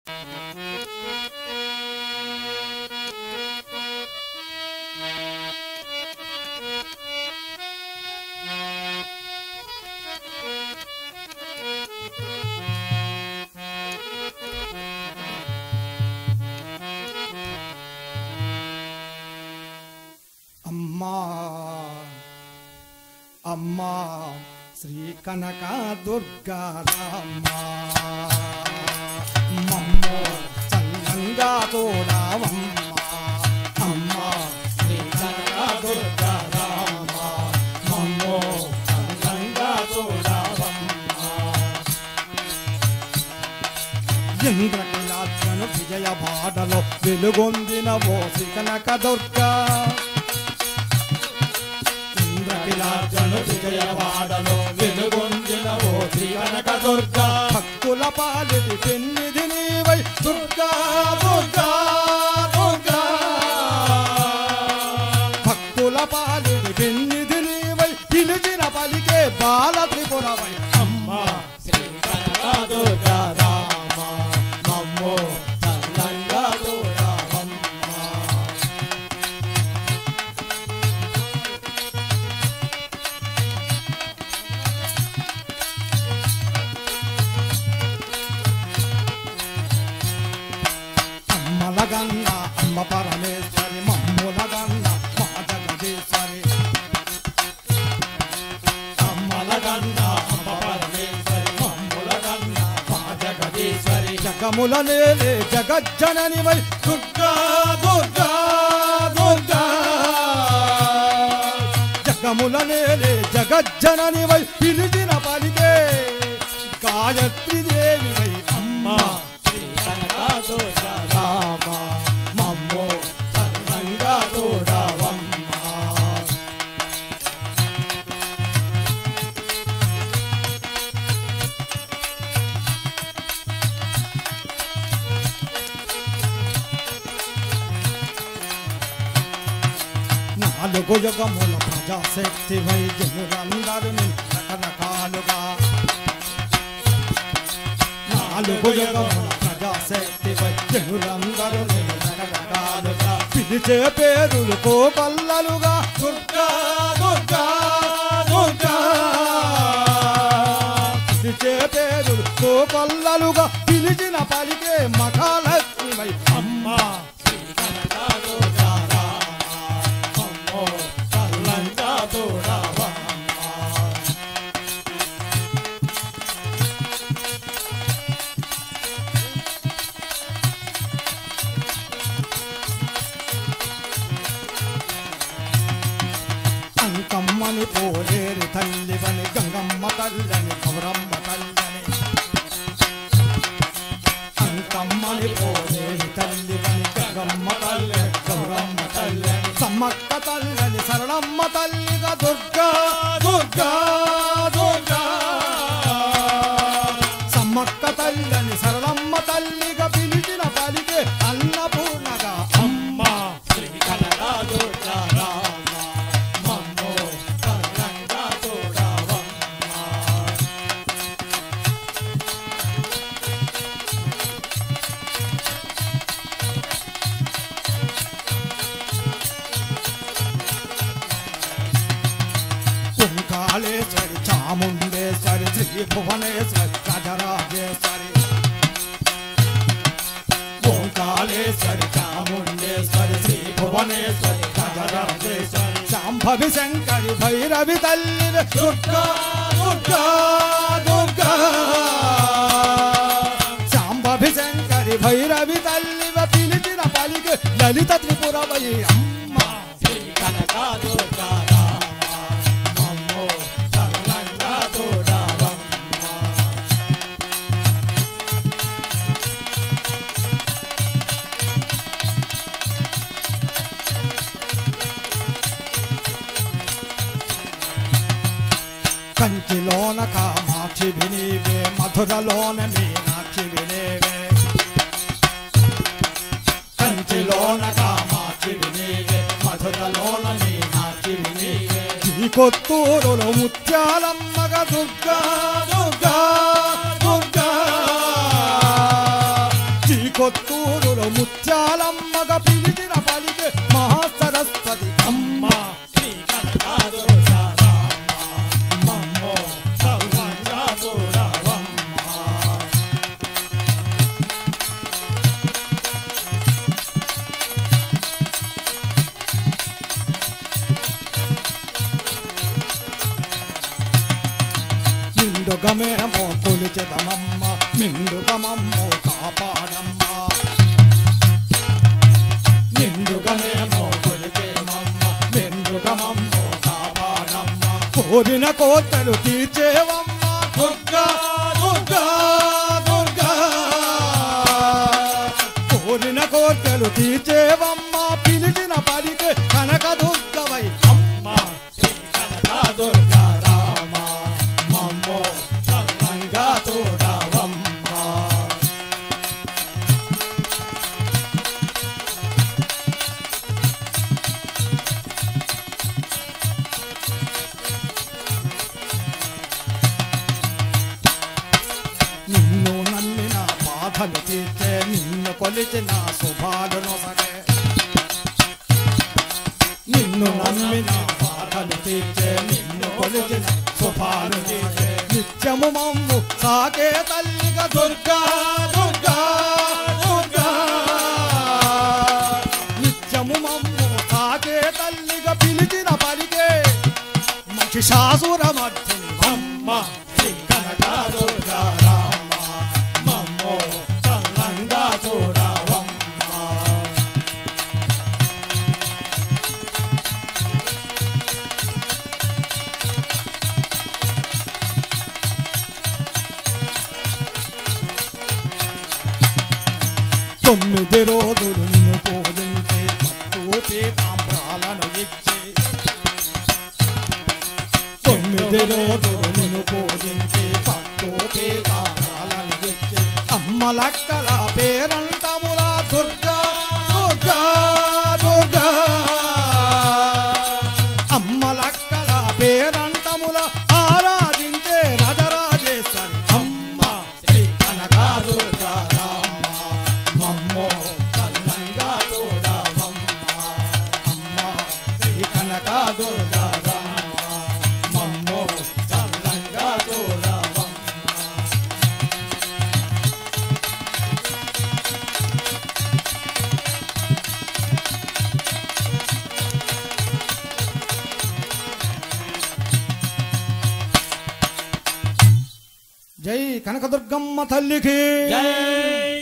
అమ్మా అమ్మా శ్రీ కనక దుర్గారమ్మ మమ్మో చల్లంగా తోడావమ్మ అమ్మా శ్రీ కనక దుర్గారమ్మ మమ్మో చల్లంగా తోడావమ్మ ఇంద్రకిలార్జను విజయ బాటలో వెలుగొందిన ఓ కనక దుర్గా ఇంద్రకిలార్జను విజయ బాటలో వెలుగొందిన ఓ కనక దుర్గా భక్తుల పాలిటి పెన్నిధి నీవై దుర్గా దుర్గా దుర్గా భక్తుల పాలిటి పెన్నిధి నీవై పిలిచిన పలికే బాల త్రిపురవై అమ్మా శ్రీ కనక దుర్గా రామ మమ్మో చల్లంగా చూడవమ్మ అమ్మల గన్న అమ్మ పరమేశ్వరి మమ్ముల గన్న మా జగదీశ్వరి అమ్మల గన్న అమ్మ పరమేశ్వరి మమ్ముల గన్న మా జగదీశ్వరి జగముల నేలే జగజ్జనని వై దుర్గా దుర్గా దుర్గా జగముల నేలే జగజ్జనని వై పిలిచిన పలికే గాయత్రి దేవి వై అమ్మా శ్రీ కనకా దుర్గా రామ మమ్మో చల్లంగా చూడవమ్మ నాలుగు యుగముల ప్రజాశక్తి వైద్యులందరినీ రకరకాలుగా నాలుగు యుగముల ప్రజాశక్తి వైద్యులందరినీ రకరకాలుగా పిలిచే పేరులు కోపల్లలుగా దుర్గా దుర్గా దుర్గా పిలిచే పేరులు కోపల్లలుగా పిలిచిన పలికే మఠాలక్ష్మివై అమ్మా శ్రీ కనకా దుర్గా రామ అమ్మో చల్లంగా చూడవమ్మ అంకమ్మని పోలేరు తల్లివని గంగమ్మ తల్లని గౌరమ్మ తల్లని అంకమ్మని పోలేరు తల్లివని గంగమ్మ తల్లని గౌరమ్మ తల్లని సమ్మక్క తల్లని సరళమ్మ తల్లిగా దుర్గా దుర్గా దుర్గా సమ్మక్క తల్లని సరళమ్మ తల్లిగా పిలిచిన పలికే అన్నపూర్ణగా అమ్మ శ్రీ కనకా దుర్గా రామ మమ్మో కన్నంగా చూడవమ్మ ఓంకాళేశ్వరి చాముండేశ్వరి శ్రీ భువనేశ్వరి రాజరాజేశ్వరి ఓంకాళేశ్వరి చాముండేశ్వరి శ్రీ భువనేశ్వరి రాజరాజేశ్వరి శాంభవి శంకరి భైరవి తల్లి దుర్గా దుర్గా దుర్గా శాంభవి శంకరి భైరవి తల్లి పిలిచిన పలికి లలిత త్రిపురవై అమ్మ శ్రీ కనకా దుర్గా రామ మమ్మో చల్లంగా చూడవమ్మ కంచిలోన కామాక్షి వినీవే మధురలోన మీనాక్షి వినేవే కంచిలోన కామాక్షి వినీవే మధురలోన మీనాక్షి వినీవే ఈ కొత్తూరులో ముత్యాలమ్మగ దుర్గా దుర్గా దుర్గా ఈ కొత్తూరులో ముత్యాలమ్మగ పిలిచిన పలికే మహాసరస్వతి అమ్మ శ్రీ కనకాదుర్గారామ మమ్మో సర్వంగా చూడవమ్మ నిండుగమేమో కొలిచెదమమ్మ నిండుగమమ్మో కాపాడమ్మ నిండుగమేమో కొలిచేమమ్మ నిండుగమమ్మో కాపాడమ్మ కోరిన కోతలు తీర్చేవమ్మ దుర్గా దుర్గా దుర్గా కోరిన కోర్కెలు తీర్చేవమ్మ పిలిచిన పలికే కనక దుర్గవై అమ్మ శ్రీ కనకాదుర్గారామ మమ్మో సర్వంగా చూడవమ్మ నిన్ను నమ్మిన బాధలు తీర్చే నిన్ను కొలిచిన శుభాలు నొసగే నిన్ను నమ్మిన బాధలు తీర్చే నిన్ను కొలిచిన శుభాలు తీర్చే నిత్యము మమ్ము సాగే తల్లిగా దుర్గా దుర్గా దుర్గా నిత్యము మమ్ము సాగే తల్లిగా పిలిచిన పలికే మహిషాసుర మధ్యని అమ్మ శ్రీ కనకాదుర్గారామ మమ్మో సర్వంగా చూడవమ్మ తొమ్మిది రోజులు నిన్ను పూజించే పట్టు పీతాంబరాలను ఇచ్చి తొమ్మిది రోజులు నిన్ను పూజించే పట్టు పీతాంబరాలను ఇచ్చి అమ్మలక్కల పేరంటముల దుర్గా దుర్గా దుర్గా అమ్మలక్కల పేరంటముల ఆరాధించే రజరాజేశ్వరి అమ్మ శ్రీ కనకాదుర్గారామ మమ్మో కన్నంగా చూడవమ్మ అమ్మ శ్రీ కనకాదుర్గారామ మమ్మో చల్లంగా చూడవమ్మ జై కనకదుర్గమ్మ తల్లికి జై